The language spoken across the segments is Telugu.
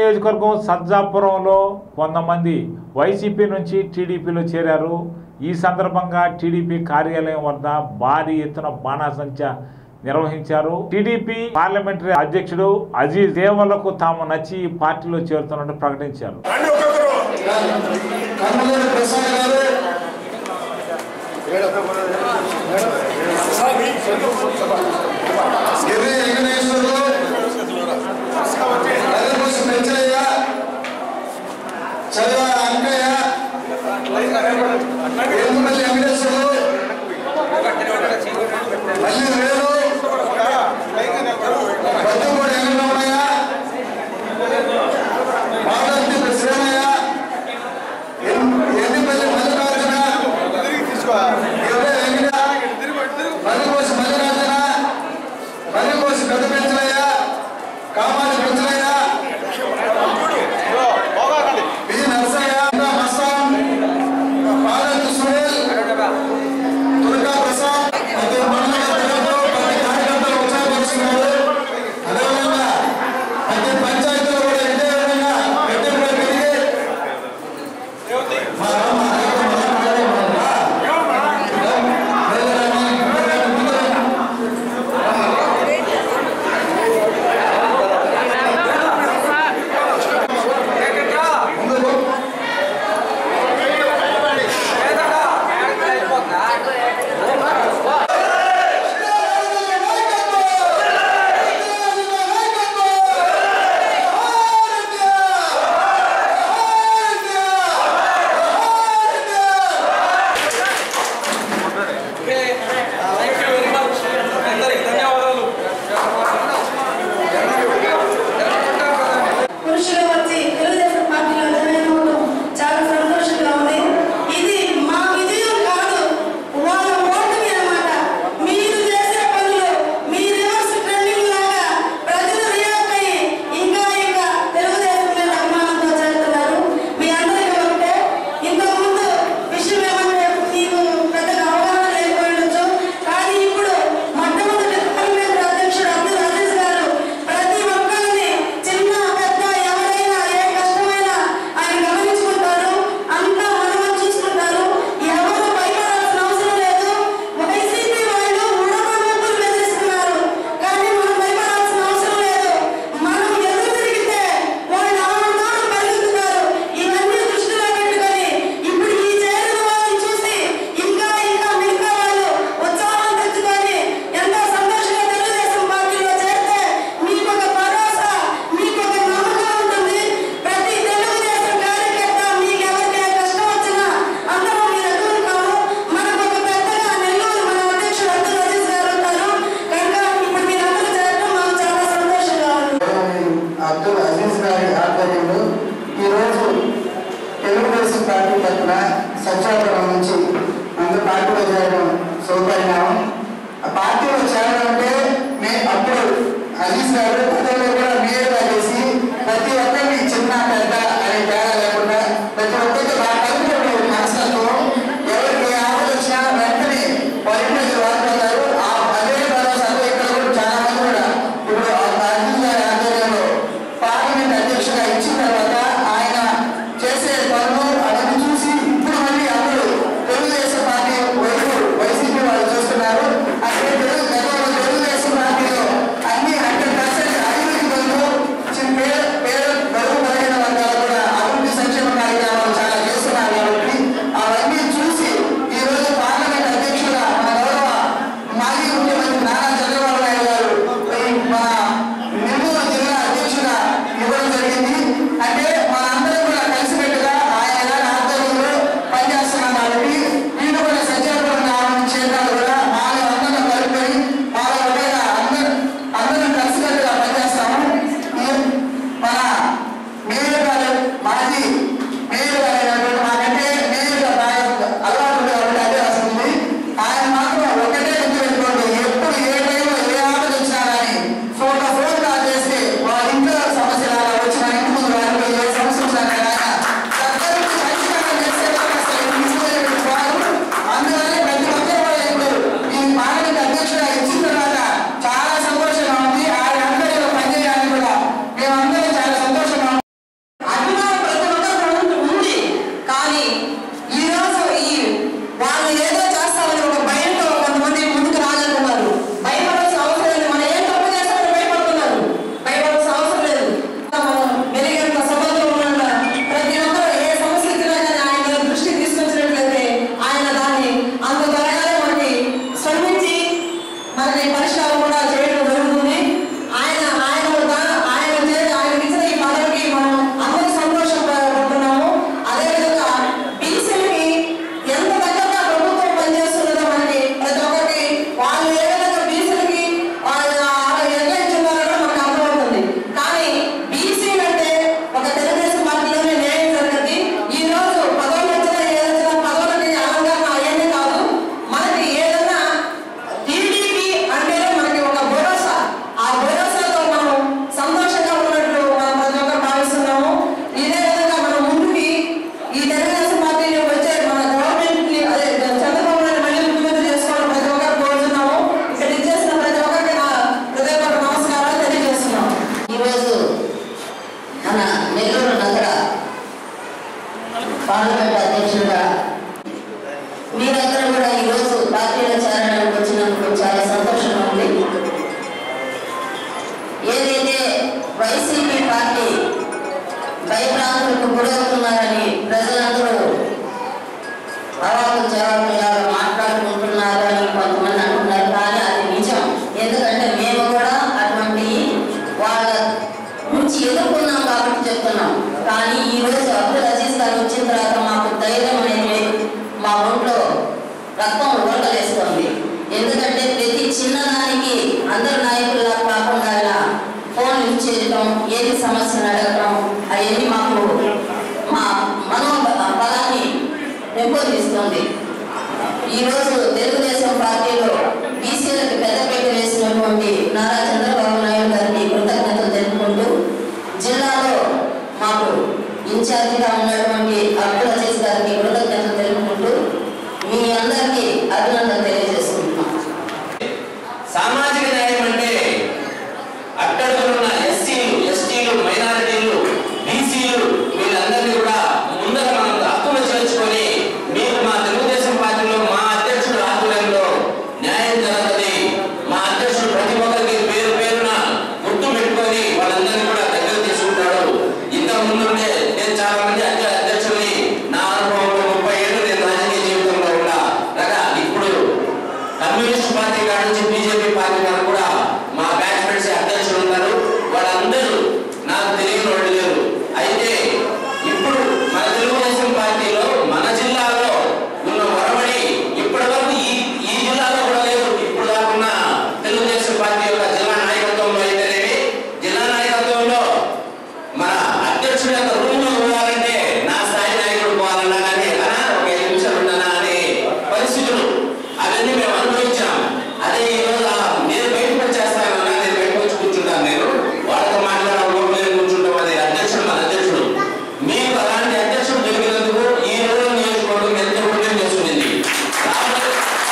నియోజకవర్గం సజ్జాపురంలో కొంతమంది వైసీపీ నుంచి టీడీపీలో చేరారు ఈ సందర్భంగా టీడీపీ కార్యాలయం వద్ద భారీ ఎత్తున బాణాసంచ నిర్వహించారు టీడీపీ పార్లమెంటరీ అధ్యక్షుడు అజీజ్ దేవలకు తాము నచ్చి ఈ పార్టీలో చేరుతున్నట్టు ప్రకటించారు రండి ఒక్కొక్కరు కర్మలేని ప్రసాద్ గారు ఎర్రి వెంకటేశ్వరులు నల్లపూసి పెంచయ్య చదివ అంకయ్య ఎల్లుమల్లి వెంకటేశ్వరులు మల్లి వేలు బద్దమూడి వెంకటరమణయ్య మాధవతి శ్రీమయ్య ఎన్నిపల్లి మల్లికార్జున ఎర్ర వెంకట మల్లికోసి మల్లికార్జున మల్లికోసి పెద్ద పెంచలయ్య కామాజి పెంచలయ్య బి నరసయ్య మస్తాన్ పాలెత్తు సునీల్ దుర్గా ప్రసాద్ ప్రతి మండల ప్రజలు ప్రతి కార్యకర్తలు ఉత్సాహపరుస్తున్నారు అదేవిధంగా పార్లమెంట్ అధ్యక్షుడిగా మీరందరూ కూడా ఈరోజు పార్టీలో చేరడానికి వచ్చినందుకు చాలా సంతోషంగా ఉంది ఏదైతే వైసీపీ పార్టీ భయభ్రాంతులకు గురవుతున్నారని ప్రజలందరూ అవాకు జవాబులాగా మాట్లాడుకుంటున్నారు అని కొంతమంది అంటున్నారు కానీ అది నిజం ఎందుకంటే మేము కూడా అటువంటి వాళ్ళ నుంచి ఎదుర్కొన్నాం కాబట్టి చెప్తున్నాం కానీ ఈ రోజు అబ్దుల్ అజీజ్ గారు వచ్చిన తర్వాత మాకు ధైర్యం అనేది లేదు. మా ఒంట్లో రక్తం ఉడకలేస్తుంది ఎందుకంటే ప్రతి చిన్నదానికి అందరు నాయకుల్లా కాకుండా ఇలా ఫోన్ యూజ్ చేయడం ఏది సమస్యను అడగటం అవన్నీ మాకు మా మనో బలాన్ని పెంపొందిస్తుంది ఈరోజు తెలుగుదేశం పార్టీలో బీసీలకు పెద్దపీట వేసినటువంటి నారా చంద్రబాబు నాయుడు గారికి కృతజ్ఞతలు తెలుపుకుంటూ జిల్లాలో మాకు ఇన్ఛార్జిగా ఉన్నటువంటి అబ్దుల్ అజీజ్ గారికి కృతజ్ఞతలు తెలుపుకుంటూ మీ అందరికీ అభినందన తెలియజేసుకుంటున్నాం సామాజిక న్యాయం అంటే అట్టడుగున్న ఎస్సీలు ఎస్టీలు మైనారిటీలు బీసీలు వీళ్ళందరినీ కూడా ముందర మనం హక్కులు చేర్చుకొని మీరు మా తెలుగుదేశం పార్టీలో మా అధ్యక్షుడు ఆధ్వర్యంలో న్యాయం జరుగుతుంది మా అధ్యక్షుడు ప్రతి ఒక్కరికి పేరు పేరున గుర్తు పెట్టుకొని వాళ్ళందరినీ కూడా దగ్గర తీసుకుంటాడు ఇంత ముందుండే నేను చాలా మంది అధ్య- అధ్యక్షుల్ని నా అనుభవంలో ముప్పై ఏళ్ళు నేను రాజకీయ జీవితంలో ఉన్నా రకా ఇప్పుడు కమ్యూనిస్ట్ పార్టీ కాడ నుంచి బీజేపీ పార్టీ వరకు కూడా మా బ్యాచ్మెంట్స్ అధ్యక్షులు ఉన్నారు వాళ్ళందరూ నాకు తెలియని వాళ్ళు లేరు అయితే ఇప్పుడు మన తెలుగుదేశం పార్టీలో మన జిల్లాలో ఉన్న ఒరవడి ఇప్పటి వరకు ఈ ఈ జిల్లాలో కూడా లేదు ఇప్పుడు దాకున్న తెలుగుదేశం పార్టీ యొక్క జిల్లా నాయకత్వంలో అయితేనేమి జిల్లా నాయకత్వంలో మన అధ్యక్షుడి యొక్క రూమ్ పోవాలంటే నా స్థాయి నాయకుడు పోవాలన్నా కానీ అనా ఒక ఐదు నిమిషాలు ఉండనా అనే పరిస్థితులు అవన్నీ మేము అనుభవించాం అదే ఈ రోజు ఆ నేను బయటకు వచ్చేస్తాను అన్నా నేను బయటకు వచ్చి కూర్చుంటాను నేను వాళ్ళతో మాట్లాడాలి ఓట్లు నేను కూర్చుంటాం అది అధ్యక్షుడు మన అధ్యక్షుడు మీకు అలాంటి అధ్యక్షుడు దొరికినందుకు ఈ రోజు నియోజకవర్గం ఎంతో పుణ్యం చేసుకుంది రాబోయే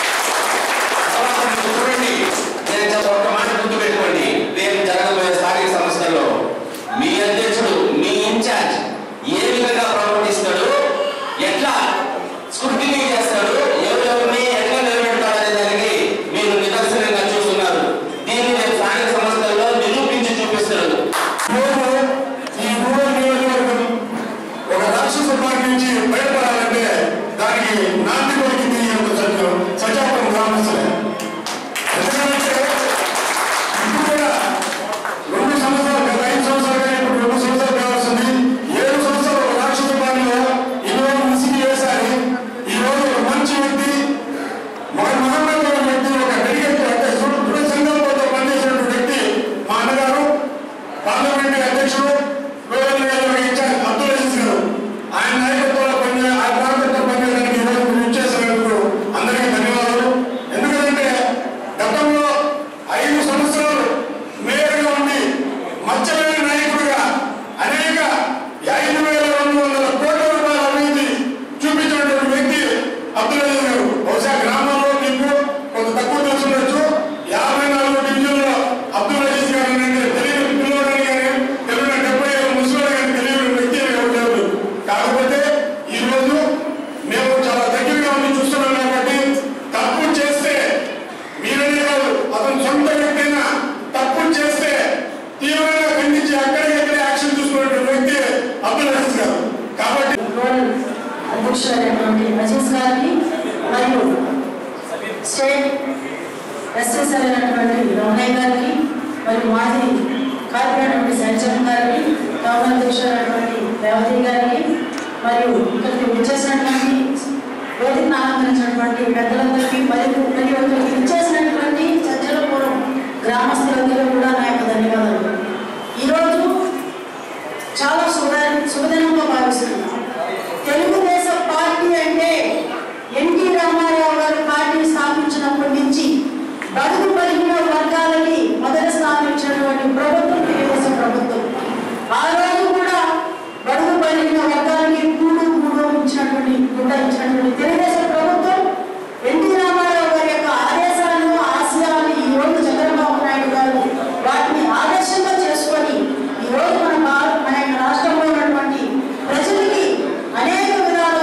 తర్వాత మీరు చూడండి నేను చెప్ప ఒక మాట గుర్తు పెట్టుకోండి రేపు జరగబోయే స్థానిక సంస్థల్లో మీ అధ్యక్షుడు మీ ఇన్ఛార్జ్ ఏ విధంగా ప్రవర్తిస్తాడు ఎట్లా స్క్రూటినీ చేస్తాడు ఎవరెవరిని ఎట్లా నిలబెడతాడు అనే దానికి మీరు నిదర్శనంగా చూస్తున్నారు దీన్ని నేను స్థానిక సంస్థల్లో నిరూపించి చూపిస్తున్నాడు ఈరోజు ఈ రూరల్ నియోజకవర్గం ఒక రాక్షస పార్టీ నుంచి బయటపడాలంటే దానికి నాంది పలికింది ఈ యొక్క సత్యం సజాపురం గ్రామస్తులే ఎందుకంటే ఇప్పుడు కూడా రెండు సంవత్సరాలు గత ఐదు సంవత్సరాలు కానీ ఇప్పుడు రెండు సంవత్సరాలు కావాల్సింది ఏడు సంవత్సరాలు ఒక రాక్షస పార్టీలో ఈరోజు ముసిగి వేశారు ఈరోజు ఒక మంచి వ్యక్తి ఒక మహోన్నతమైన వ్యక్తి ఒక డెలిగేట్ అంటే దృఢ సంకల్పంతో పనిచేసినటువంటి వ్యక్తి మా అన్నగారు పార్లమెంట్ అధ్యక్షుడు గోవింద గారు ఇన్ఛార్జ్ అబ్దుల్ అజీజ్ గారు ఆయన నాయకత్వంలో పనిచే ఆయన నాయకత్వంలో పనిచేయడానికి ఈరోజు మీరు ఇచ్చేసినందుకు అందరికీ ధన్యవాదాలు ఎందుకంటే గతంలో ఐదు సంవత్సరాలు మేయర్గా ఉండి మచ్చలేని నాయకుడిగా అనేక ఐదు వేల రెండు వందల కోట్ల రూపాయల అవినీతి చూపించినటువంటి వ్యక్తి అబ్దుల్ అజీజ్ గారు బహుశా గ్రామంలో మీకు కొంత తక్కువ తెలుసుండొచ్చు యాభై నాలుగు డివిజన్లో అబ్దుల్ అజీజ్ గారు అనేది తెలియని పిల్లవాడని కానీ తెలియని డెబ్బై ఏళ్ళ ముసలి కానీ తెలియని వ్యక్తి ఎవరు లేరు కాకపోతే ఈ రోజు మేము చాలా దగ్గరగా ఉండి చూస్తున్నాం కాబట్టి తప్పు చేస్తే మీరనే కాదు అతను సొంత వ్యక్తి అయినా తప్పు చేస్తే తీవ్రంగా ఖండించి అక్కడికక్కడే యాక్షన్ తీసుకున్నటువంటి వ్యక్తి అబ్దుల్ అజీజ్ గారు కాబట్టి గోల్ అధ్యక్షుడైనటువంటి అజీజ్ గారికి మరియు స్టేట్ ఎస్ఎస్ఎల్ అయినటువంటి రమణయ్య గారికి మరియు మాజీ కార్పొరేటర్ సంచలన్ గారికి టౌన్ అధ్యక్షుడైనటువంటి రేవతి గారికి మరియు ఇక్కడికి వచ్చేసినటువంటి వేదికను ఆనందించినటువంటి పెద్దలందరికీ మరియు మరియు ఇక్కడికి వచ్చేసినటువంటి సజ్జలపురం గ్రామస్తులందరూ కూడా నా యొక్క ధన్యవాదాలు ఈరోజు చాలా శుభ శుభదినంగా భావిస్తున్నాం తెలుగుదేశం పార్టీ అంటే ఎన్టీ రామారావు గారు పార్టీ స్థాపించినప్పటి నుంచి బడుగు బలిగిన వర్గాలకి మొదటి స్థాపించినటువంటి ప్రభుత్వం తెలుగుదేశం ప్రభుత్వం ఆ రోజు కూడా బడుగు బలిగిన వర్గాలకి కూడు కూడు ఇచ్చినటువంటి గుడ్డ ఇచ్చినటువంటి తెలుగుదేశం ప్రభుత్వం ఎన్టీ రామారావు గారి యొక్క ఆదేశాలను ఆశయాలను ఈ రోజు చంద్రబాబు నాయుడు గారు వాటిని ఆదర్శంగా చేసుకొని ఈ రోజు మన భారత మన యొక్క రాష్ట్రంలో ఉన్నటువంటి ప్రజలకి అనేక విధాల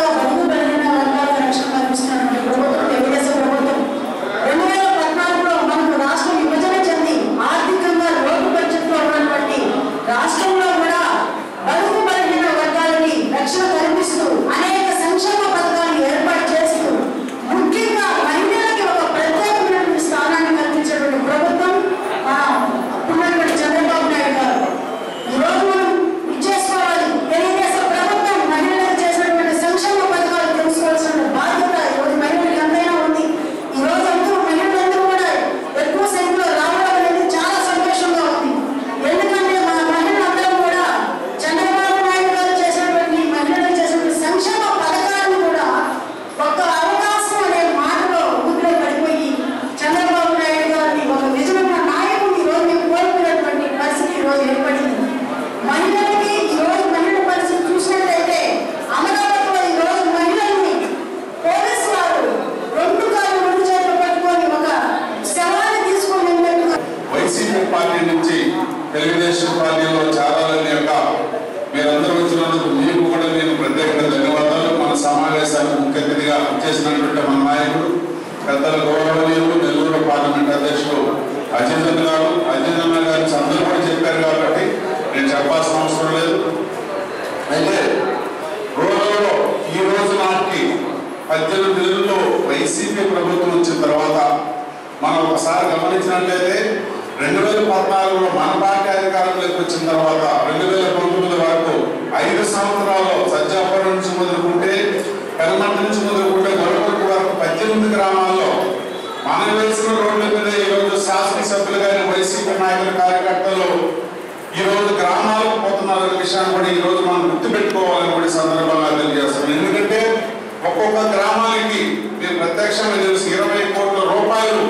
చేసినటువంటి మన నాయకుడు పెద్దల గౌరవనీయులు నెల్లూరు పార్లమెంట్ అధ్యక్షులు అజిత్ గారు అజిత్ అన్న గారు అందరూ కూడా చెప్పారు కాబట్టి నేను చెప్పాల్సిన అవసరం లేదు అయితే రోజుల్లో ఈ రోజు నాటికి పద్దెనిమిది నెలల్లో వైసీపీ ప్రభుత్వం వచ్చిన తర్వాత మనం ఒకసారి గమనించినట్లయితే రెండు వేల పద్నాలుగులో మన పార్టీ అధికారంలోకి వచ్చిన తర్వాత రెండు వేల పంతొమ్మిది వరకు ఐదు సంవత్సరాల్లో సజ్జాపురం నుంచి మొదలుకుంటే పెరమంట నుంచి మొదలుకుంటే గొడవకు వరకు పద్దెనిమిది గ్రామాల్లో మన వేసిన రోడ్ల మీద ఈరోజు శాసనసభ్యులు కానీ వైసీపీ నాయకుల కార్యకర్తలు ఈ రోజు గ్రామాలకు పోతున్నారనే విషయాన్ని కూడా ఈ రోజు మనం గుర్తుపెట్టుకోవాలని కూడా ఈ సందర్భంగా తెలియజేస్తున్నాం ఎందుకంటే ఒక్కొక్క గ్రామానికి మీరు ప్రత్యక్షంగా తెలుసు ఇరవై కోట్ల రూపాయలు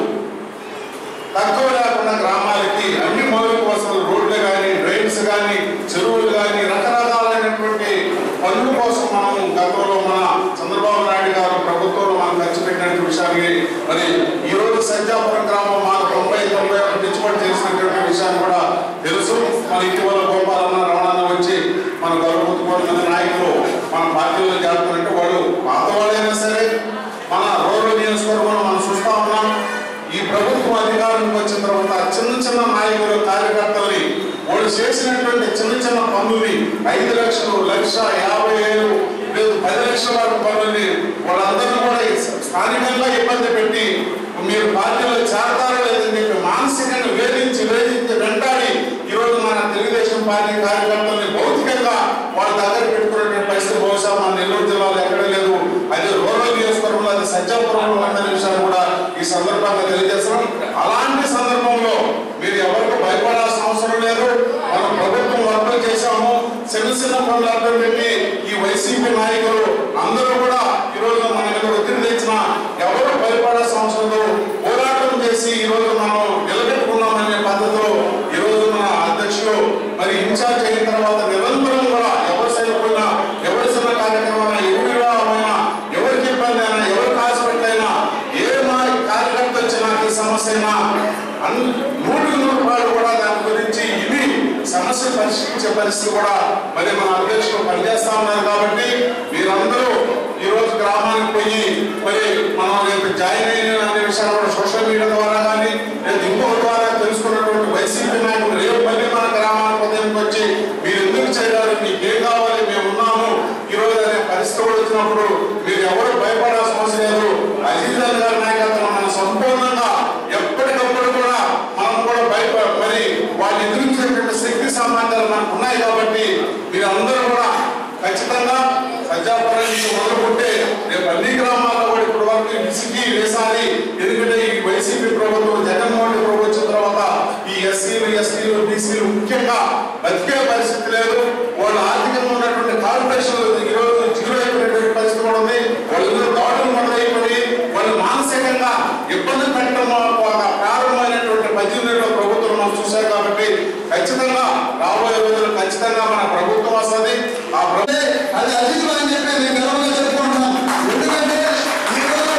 తక్కువ లేకుండా గ్రామాలకి అన్ని మౌలిక వసతులు రోడ్లు కానీ డ్రైన్స్ కానీ చెరువులు కానీ రకరకాలైనటువంటి పనుల కోసం మనం గతంలో మన చంద్రబాబు నాయుడు గారు ప్రభుత్వంలో మనం ఖర్చు పెట్టినటువంటి విషయాన్ని మరి ఈ రోజు సజ్జాపురం గ్రామం మన తొంభై తొంభై ఒకటి దిచ్చుబడి చేసినటువంటి విషయాన్ని కూడా తెలుసు మన ఇటీవల గోపాలన్న రమణన్న వచ్చి మన గౌరవ నాయకులు మన పార్టీలో చేరుతారంటే వాళ్ళు పాత వాళ్ళైనా సరే మన రూరల్ నియోజకవర్గంలో మనం చూస్తా ఉన్నాం ఈ ప్రభుత్వం అధికారంలోకి వచ్చిన తర్వాత చిన్న చిన్న నాయకులు కార్యకర్తల్ని వాళ్ళు చేసినటువంటి చిన్న చిన్న పనుల్ని ఐదు లక్షలు లక్ష యాభై వేలు లేదు పది లక్షల వరకు పనుల్ని వాళ్ళందరినీ కూడా ఈ స్థానికంగా ఇబ్బంది పెట్టి మీరు పార్టీలో చేరతారో లేదని చెప్పి మానసికంగా వేధించి వేధించి వెంటాడి ఈరోజు మన తెలుగుదేశం పార్టీ కార్యకర్తల్ని భౌతికంగా వాళ్ళ దగ్గర పెట్టుకునే పరిస్థితి బహుశా మన నెల్లూరు జిల్లాలో ఎక్కడ లేదు అది రూరల్ నియోజకవర్గంలో అది సజ్జాపురంలో ఉందనే విషయాన్ని కూడా ఈ సందర్భంగా తెలియజేస్తున్నాం అలాంటి సందర్భంలో మీరు ఎవరికి భయపడాల్సిన అవసరం లేదు మనం ప్రభుత్వం వర్గం చేశాము చిన్న చిన్న పనులు అర్థం పెట్టి ఈ వైసీపీ నాయకులు అందరూ కూడా ఈ రోజు మన మీద ఒత్తిడి తెచ్చిన ఎవరు భయపడాల్సిన అవసరం లేదు పోరాటం చేసి ఈ రోజు మనం నిలబెట్టుకున్నామనే పద్ధతిలో ఈ రోజు మన అధ్యక్షులు మరి ఇన్ఛార్జ్ అయిన తర్వాత నిరంతరం కూడా ఎవరి సైడ్ పోయినా ఎవరి చిన్న కార్యక్రమం ఎవరి వివాహమైనా ఎవరికి ఇబ్బంది అయినా ఎవరికి హాస్పిటల్ అయినా ఏ మా కార్యకర్త వచ్చినా ఈ సమస్య అయినా అన్ని నూటికి నూరు రూపాయలు కూడా దాని గురించి ఇవి సమస్య పరిష్కరించే పరిస్థితి కూడా మరి మన అధ్యక్షులు పనిచేస్తా ఉన్నారు కాబట్టి మీరందరూ ఈ రోజు గ్రామానికి పోయి మరి మనం రేపు జాయిన్ అయిన అనే విషయాలు కూడా సోషల్ మీడియా ద్వారా కానీ లేదా ఇంకొక ద్వారా తెలుసుకున్నటువంటి వైసీపీ నాయకులు రేపు మళ్ళీ మన గ్రామానికి ఉదయం వచ్చి మీరు ఎందుకు చేయాలి మీకు ఏం కావాలి మేము ఉన్నాము ఈ రోజు అనే పరిస్థితి కూడా వచ్చినప్పుడు మీరు ఎవరు భయపడాల్సిన అవసరం లేదు అజీజ్ అలీ గారి నాయకత్వం మనం సంపూర్ణంగా ఎప్పటికప్పుడు కూడా మనం కూడా భయప మరి వాళ్ళు ఎదురించేటువంటి శక్తి సామర్థ్యాలు మనకు ఉన్నాయి కాబట్టి మీరు అందరూ కూడా ఖచ్చితంగా సజ్జాపురం నుంచి మొదలుకుంటే రేపు అన్ని గ్రామాల్లో కూడా ఇప్పుడు వరకు విసిగి వేసాలి ఎందుకంటే ఈ వైసీపీ ప్రభుత్వం జగన్మోహన్ రెడ్డి ప్రభుత్వం వచ్చిన తర్వాత ఈ ఎస్సీలు ఎస్టీలు బీసీలు ముఖ్యంగా బతికే పరిస్థితి లేదు వాళ్ళ ఆర్థికంగా ఉన్నటువంటి కార్పొరేషన్లు ఈ రోజు జీరో అయిపోయినటువంటి పరిస్థితి కూడా ఉంది వాళ్ళు దాడులు మొదలైపోయి వాళ్ళు మానసికంగా ఇబ్బంది పెట్టడం ఒక ప్రారంభమైనటువంటి పద్దెనిమిదిలో ప్రభుత్వం మనం చూశారు కాబట్టి ఖచ్చితంగా రాబోయే రోజులు ఖచ్చితంగా మన ప్రభుత్వం వస్తుంది ఆ ప్రభుత్వం అది అధికం అని చెప్పి నేను గర్వంగా చెప్పుకుంటున్నాను ఎందుకంటే ఈరోజు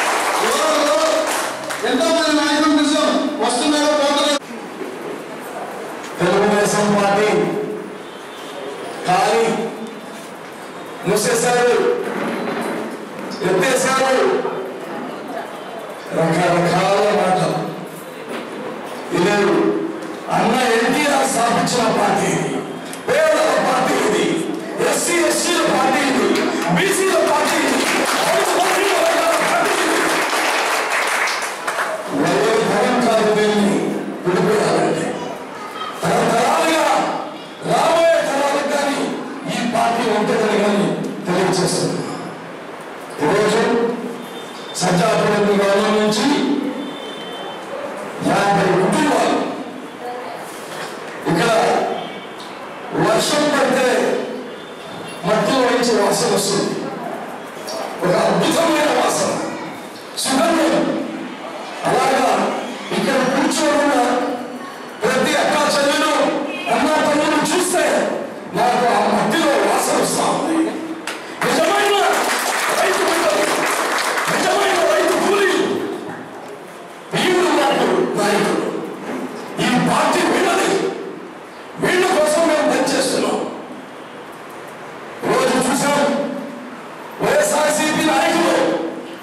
యువతలో ఎంతో మంది నాయకులు నిజం వస్తున్నారు పోతున్నారు తెలుగుదేశం పార్టీ కానీ మూసేశారు ఎత్తేశారు రకరకాల మాటలు ఇది అన్న ఎన్టీఆర్ స్థాపించిన పార్టీ ఇది పేదల పార్టీ ఇది ఎస్సీ ఎస్సీల పార్టీ ఇది బీసీల పార్టీ ఇది బడుగు బలహీన వర్గాల పార్టీ ఇది వైభవం కాదు దీన్ని విడిపోయాలంటే తరతరాలుగా రాబోయే తరాలకు కానీ ఈ పార్టీ ఉంటుందని కానీ తెలియజేస్తుంది ఈరోజు సజ్జాపురం గ్రామం నుంచి యాభై కుటుంబాలు ఇక్కడ వర్షం పడితే మట్టిలో నుంచి వాసన వస్తుంది ఒక అద్భుతమైన వాసన సుగంధం అలాగా ఇక్కడ కూర్చోన్న ప్రతి అక్క చెల్లెలు అన్న తమ్ముడు చూస్తే నాకు ఆ మట్టిలో వాసన వస్తా ఉంది నిజమైన రైతు బిడ్డలు నిజమైన రైతు కూలీలు వీళ్ళు నాకు నాయకులు ఈ పార్టీ వీళ్ళది వీళ్ళ కోసం మేము పనిచేస్తున్నాం రోజు చూసాం వైఎస్ఆర్సీపీ నాయకులు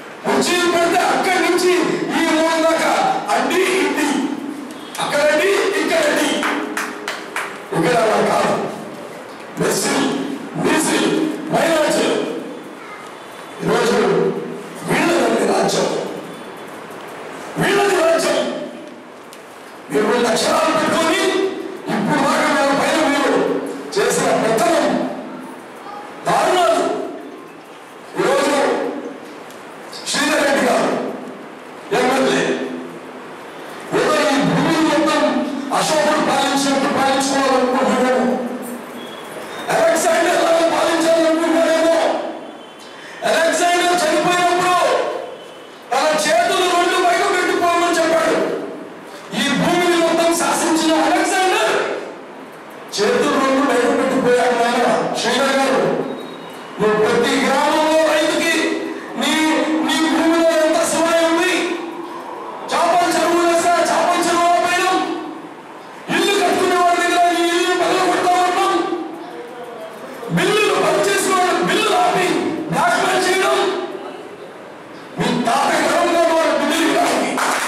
ప్రతి గ్రామంలో రైతుకి నీ నీ భూమిలో ఎంత సమయం ఉంది చేపల చెరువు వేసా చేపల చెరువు పోయినాం ఇల్లు కట్టుకునే వాడి దగ్గర ఈ ఇల్లు పగల కొడతా ఉన్నాం బిల్లులు బంద్ చేసుకోవడం బిల్లులు ఆపి బ్లాక్ మెయిల్ చేయడం మీ తాత గర్వంగా వాడు బిల్లులు ఇవ్వడానికి.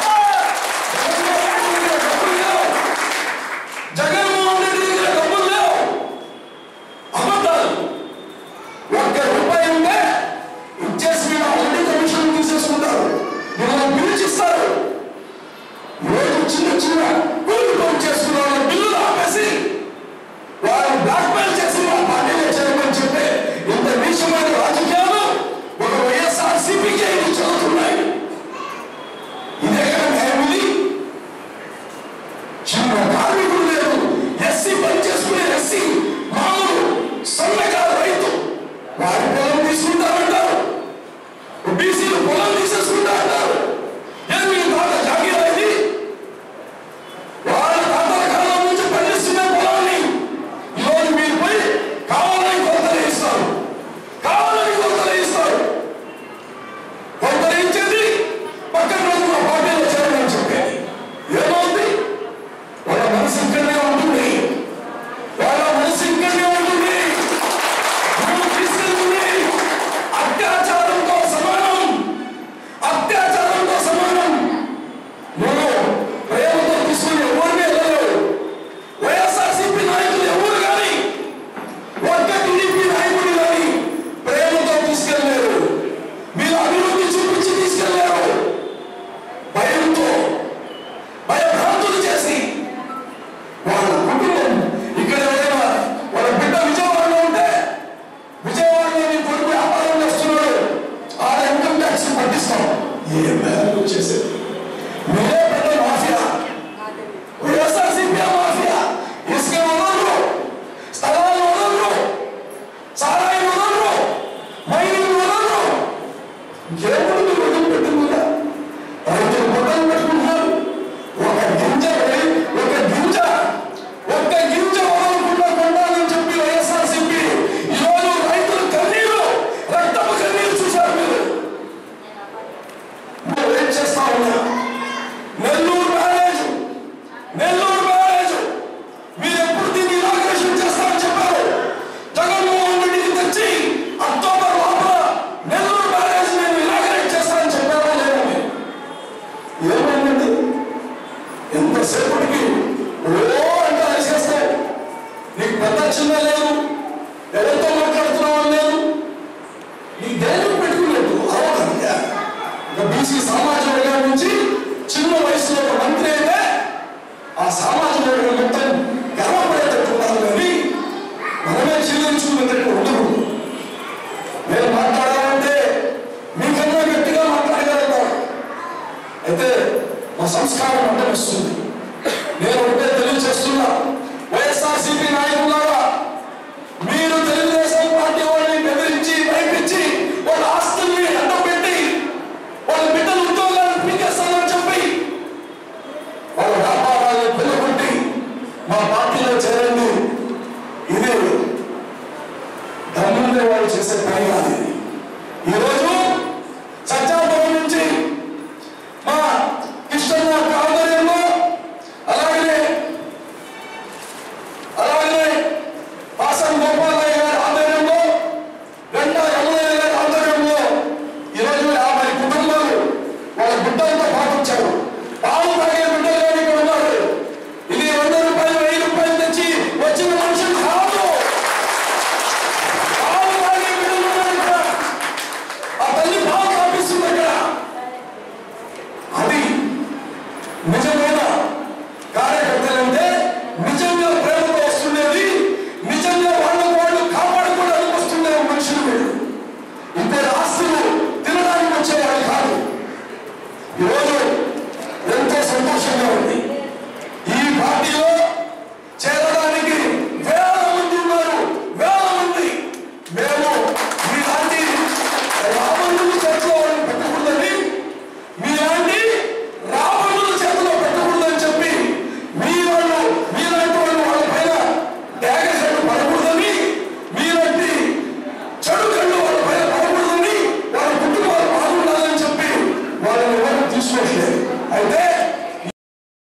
జగన్మోహన్ రెడ్డి దగ్గర డబ్బులు లేవు అబద్ధాలు ఒక్క రూపాయి ఉంటే ఇచ్చేసి మీరు ఆల్రెడీ కమిషన్ తీసేసుకుంటారు మిమ్మల్ని పిలిచిస్తారు రోజు చిన్న చిన్న కూలి పని చేసుకున్న వాళ్ళ బిల్లులు ఆపేసి వారు బ్లాక్ మెయిల్ చేసి మా పార్టీలో చేరమని చెప్పి ఇంత నీచమైన రాజకీయాలు ఒక వైఎస్ఆర్ సిపికే చదువుతున్నాయి ఇదే కదా న్యాయం ఇది చిన్న కార్మికుడు లేదు ఎస్సీ పని చేసుకునే ఎస్సీ మామూలు సన్నకారు రైతు వారి పొలం తీసుకుంటారంటారు బీసీలు పొలం తీసేసుకుంటా అంటారు ఎనిమిది తాత జాగీరా ఇది వాళ్ళ తాతల కాలం నుంచి పండిస్తున్న పొలాన్ని ఈరోజు మీరు పోయి కావాలని కొలతలు ఇస్తారు కావాలని కొలతలు ఇస్తారు కొలతలు ఇచ్చేది పక్కన రోజు మా పార్టీలో చేరమని చెప్పేది ఏమవుతుంది వాళ్ళ మనసు ఇక్కడనే ఉంటుంది వాళ్ళ మనసు ఇక్కడనే ఉంటుంది నువ్వు తీసుకెళ్తుంది అత్యాచారంతో సమానం అత్యాచారంతో సమానం నువ్వు ప్రేమతో తీసుకుని ఎవరిని వెళ్ళలేవు వైఎస్ఆర్సీపీ నాయకులు ఎవరు కానీ ఒక్క టీడీపీ నాయకుడు కానీ ప్రేమతో తీసుకెళ్ళలేరు మీరు అభివృద్ధి చూపించి తీసుకెళ్ళలేరు భయంతో భయభ్రాంతులు చేసి వాళ్ళ కుటుంబం ఇక్కడ ఎవరైనా వాళ్ళ బిడ్డ విజయవాడలో ఉంటే విజయవాడలో నీ కొడుకు వ్యాపారం చేస్తున్నాడు ఆ ఇన్కమ్ ట్యాక్స్ పట్టిస్తాం ఏ మేరకు చేసేది మీరే పెద్ద మాఫియా వైఎస్ఆర్సీపీ మాఫియా ఇసుక వదలరు స్థలాలు వదలరు సారాయి వదలరు మైనింగ్ వదలరు ఇంకేముంది మీరు వదిలిపెట్టిందా రైతులు పొట్టలు పెట్టుకుంటున్నారు ఒక గింజ వేయి, ఒక గింజ ఒక్క గింజ వదలకుండా కొండాలని చెప్పి వైఎస్ఆర్సీపీ ఈరోజు రైతుల కన్నీరు రక్తపు కన్నీరు చూశారు మీరు మీరు ఏం చేస్తా ఉన్నా నెల్లూరు బ్యారేజ్ నెల్లూరు బ్యారేజ్ మీరు ఎప్పుడు దీన్ని ఇనాగ్రేషన్ చేస్తారని చెప్పారు జగన్మోహన్ రెడ్డికి తెచ్చి అక్టోబర్ లోపల నెల్లూరు బ్యారేజ్ నేను ఇనాగ్రేట్ చేస్తానని చెప్పారా లేదా మీరు? ఏమైందండి ఎంతసేపటికి ఓ అంటే అరిచేస్తావు నీకు పెద్ద చిన్న లేదు ఎవరితో మాట్లాడుతున్నావు అని లేదు నీ ధైర్యం పెట్టుకున్నట్టు అవగాహన ఒక బీసీ సామాజిక వర్గం నుంచి చిన్న వయసులో ఒక మంత్రి అయితే ఆ సామాజిక వర్గం మొత్తం గర్వపడేటట్టు ఉండాలి కానీ మనమే చెల్లించుకునేటట్టు ఉండకూడదు నేను మాట్లాడాలంటే మీకన్నా గట్టిగా మాట్లాడగలుగుతాను అయితే మా సంస్కారం అంటే వస్తుంది నేను ఒకటే తెలియజేస్తున్నా వైఎస్ఆర్సీపీ నాయకులారా మీరు తెలుగుదేశం పార్టీ వాళ్ళని బెదిరించి భయపించి వాళ్ళ ఆస్తుల్ని అడ్డపెట్టి వాళ్ళ బిడ్డల ఉద్యోగాలను పీకేస్తానని చెప్పి వాళ్ళ వ్యాపారాలను పిల్లగొట్టి మా పార్టీలో చేరండి ఇది దమ్ముండే వాళ్ళు చేసే పని కాదు ఇది. ఈరోజు